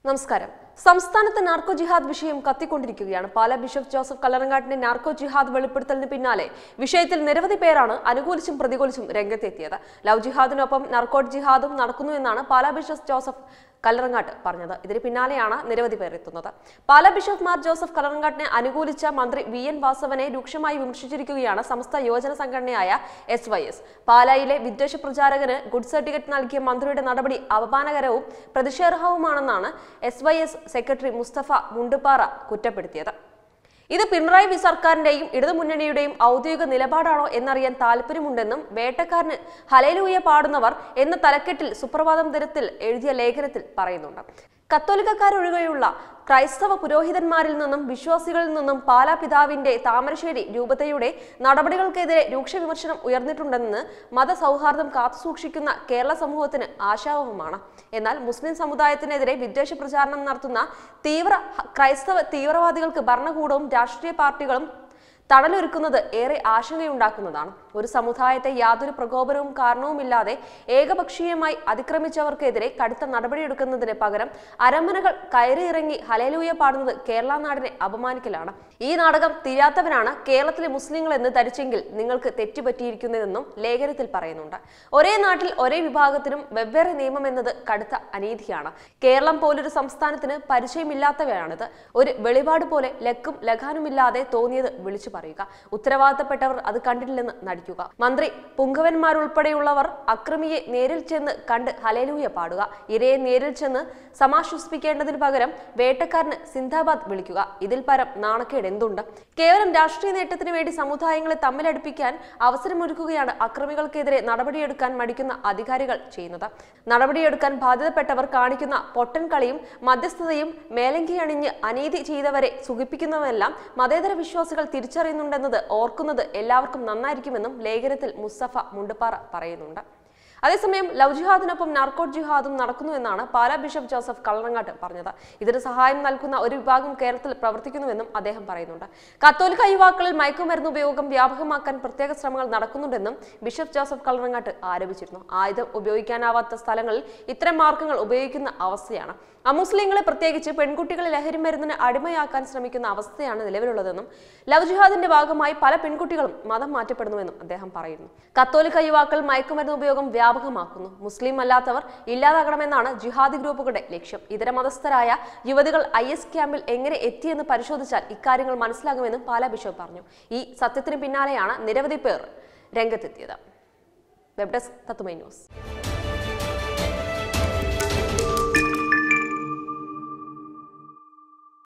നമസ്കാരം സംസ്ഥാനത്ത് നാർക്കോ ജിഹാദ് വിഷയം കത്തിക്കൊണ്ടിരിക്കുകയാണ് പാലാ ബിഷപ്പ് ജോസഫ് കല്ലറങ്ങാട്ടിന്റെ നാർക്കോ ജിഹാദ് വെളിപ്പെടുത്തലിന് പിന്നാലെ വിഷയത്തിൽ നിരവധി പേരാണ് അനുകൂലിച്ചും പ്രതികൂലിച്ചും രംഗത്തെത്തിയത് ലവ് ജിഹാദിനൊപ്പം നാർക്കോ ജിഹാദും നടക്കുന്നു എന്നാണ് പാലാ ബിഷപ്പ് ജോസഫ് കല്ലറങ്ങാട്ട് പറഞ്ഞത് ഇതിന് പിന്നാലെയാണ് നിരവധി പേർ എത്തുന്നത് പാലാ ബിഷപ്പ് മാർ ജോസഫ് കല്ലറങ്ങാട്ടിനെ അനുകൂലിച്ച മന്ത്രി വി എൻ വാസവനെ രൂക്ഷമായി വിമർശിച്ചിരിക്കുകയാണ് സമസ്ത യോജന സംഘടനയായ എസ് വൈ എസ് പാലായിലെ വിദ്വേഷ പ്രചാരകന് ഗുഡ് സർട്ടിഫിക്കറ്റ് നൽകിയ മന്ത്രിയുടെ നടപടി അപമാനകരവും പ്രതിഷേധാർഹവുമാണെന്നാണ് S Y S secretary Mustafa Mundupara കുറ്റപ്പെടുത്തിയത് ഇത് പിണറായി വി സർക്കാരിന്റെയും ഇടതുമുന്നണിയുടെയും ഔദ്യോഗിക നിലപാടാണോ എന്നറിയാൻ താല്പര്യമുണ്ടെന്നും വേട്ടക്കാരന് ഹലേലൂയ പാടുന്നവർ എന്ന തലക്കെട്ടിൽ സുപ്രഭാതം ദിനത്തിൽ എഴുതിയ ലേഖനത്തിൽ പറയുന്നുണ്ട് കത്തോലിക്കക്കാരൊഴികെയുള്ള ക്രൈസ്തവ പുരോഹിതന്മാരിൽ നിന്നും വിശ്വാസികളിൽ നിന്നും പാലാ പിതാവിന്റെ താമരശ്ശേരി രൂപതയുടെ നടപടികൾക്കെതിരെ രൂക്ഷ വിമർശനം ഉയർന്നിട്ടുണ്ടെന്ന് മതസൗഹാർദ്ദം കാത്തുസൂക്ഷിക്കുന്ന കേരള സമൂഹത്തിന് ആശാവഹമാണ് എന്നാൽ മുസ്ലിം സമുദായത്തിനെതിരെ വിദ്വേഷ പ്രചാരണം നടത്തുന്ന തീവ്ര ക്രൈസ്തവ തീവ്രവാദികൾക്ക് ഭരണകൂടവും രാഷ്ട്രീയ പാർട്ടികളും തണലൊരുക്കുന്നത് ഏറെ ആശങ്കയുണ്ടാക്കുന്നതാണ് ഒരു സമുദായത്തെ യാതൊരു പ്രകോപനവും കാരണവുമില്ലാതെ ഏകപക്ഷീയമായി അതിക്രമിച്ചവർക്കെതിരെ കടുത്ത നടപടിയെടുക്കുന്നതിന് പകരം അരമനകൾ കയറിയിറങ്ങി ഹലേലൂയ പാടുന്നത് കേരള നാടിനെ അപമാനിക്കലാണ് ഈ നാടകം തിരാത്തവരാണ് കേരളത്തിലെ മുസ്ലിങ്ങൾ എന്ന് ധരിച്ചെങ്കിൽ നിങ്ങൾക്ക് തെറ്റുപറ്റിയിരിക്കുന്നതെന്നും ലേഖനത്തിൽ പറയുന്നുണ്ട് ഒരേ നാട്ടിൽ ഒരേ വിഭാഗത്തിനും വെവ്വേറെ നിയമം എന്നത് കടുത്ത അനീതിയാണ് കേരളം പോലൊരു സംസ്ഥാനത്തിന് പരിചയമില്ലാത്തവയാണിത് ഒരു വെളിപാട് പോലെ ലക്കും ലഗാനുമില്ലാതെ തോന്നിയത് വിളിച്ചു പറയുക ഉത്തരവാദിത്തപ്പെട്ടവർ അത് കണ്ടിട്ടില്ലെന്ന് നടിക്കുക മന്ത്രി പുങ്കവന്മാരുൾപ്പെടെയുള്ളവർ അക്രമിയെ നേരിൽ ചെന്ന് കണ്ട് ഹലേലൂയ പാടുക ഇരയെ നേരിൽ ചെന്ന് സമാശ്വസിപ്പിക്കേണ്ടതിന് പകരം വേട്ടക്കാരന് സിന്ദാബാദ് വിളിക്കുക ഇതിൽ പരം നാണക്കേട് എന്തുണ്ട് കേവലം രാഷ്ട്രീയ നേട്ടത്തിന് വേണ്ടി സമുദായങ്ങളെ തമ്മിലടുപ്പിക്കാൻ അവസരമൊരുക്കുകയാണ് അക്രമികൾക്കെതിരെ നടപടിയെടുക്കാൻ മടിക്കുന്ന അധികാരികൾ ചെയ്യുന്നത് നടപടിയെടുക്കാൻ ബാധ്യതപ്പെട്ടവർ കാണിക്കുന്ന പൊട്ടൻ കളിയും മധ്യസ്ഥതയും മേലങ്കി അണിഞ്ഞ് അനീതി ചെയ്തവരെ സുഖിപ്പിക്കുന്നതെല്ലാം മതേതര വിശ്വാസികൾ തിരിച്ചറിയുന്നുണ്ടെന്നത് ഓർക്കുന്നത് എല്ലാവർക്കും നന്നായിരിക്കുമെന്നും ലേഖനത്തിൽ മുസ്തഫ മുണ്ടുപാറ പറയുന്നുണ്ട് അതേസമയം ലവ് ജിഹാദിനൊപ്പം നാർക്കോട്ട് ജിഹാദും നടക്കുന്നുവെന്നാണ് പാലാ ബിഷപ്പ് ജോസഫ് കള്ളങ്ങാട്ട് പറഞ്ഞത് ഇതിന് സഹായം നൽകുന്ന ഒരു വിഭാഗം കേരളത്തിൽ പ്രവർത്തിക്കുന്നുവെന്നും അദ്ദേഹം പറയുന്നുണ്ട് കത്തോലിക്ക യുവാക്കളിൽ മയക്കുമരുന്ന് ഉപയോഗം വ്യാപകമാക്കാൻ പ്രത്യേക ശ്രമങ്ങൾ നടക്കുന്നുണ്ടെന്നും ബിഷപ്പ് ജോസഫ് കള്ളങ്ങാട്ട് ആരോപിച്ചിരുന്നു ആയുധം ഉപയോഗിക്കാനാവാത്ത സ്ഥലങ്ങളിൽ ഇത്തരം മാർഗങ്ങൾ ഉപയോഗിക്കുന്ന അവസ്ഥയാണ് അമുസ്ലിങ്ങളെ പ്രത്യേകിച്ച് പെൺകുട്ടികളെ ലഹരി മരുന്നിന് അടിമയാക്കാൻ ശ്രമിക്കുന്ന അവസ്ഥയാണ് നിലവിലുള്ളതെന്നും ലവ് ജിഹാദിന്റെ ഭാഗമായി പല പെൺകുട്ടികളും മതം മാറ്റപ്പെടുന്നുവെന്നും അദ്ദേഹം പറയുന്നു കത്തോലിക്ക യുവാക്കൾ മയക്കുമരുന്ന് ഉപയോഗം വ്യാപകമാക്കുന്നു മുസ്ലിം അല്ലാത്തവർ ഇല്ലാതാകണമെന്നാണ് ജിഹാദി ഗ്രൂപ്പുകളുടെ ലക്ഷ്യം ഇതര മതസ്ഥരായ യുവതികൾ ഐ എസ് ക്യാമ്പിൽ എങ്ങനെ എത്തിയെന്ന് പരിശോധിച്ചാൽ ഇക്കാര്യങ്ങൾ മനസ്സിലാകുമെന്നും പാലാ ബിഷപ്പ് പറഞ്ഞു ഈ സത്യത്തിന് പിന്നാലെയാണ് നിരവധി പേർ രംഗത്തെത്തിയത് വെബ് ഡെസ്ക് തത്തുമൈ ന്യൂസ്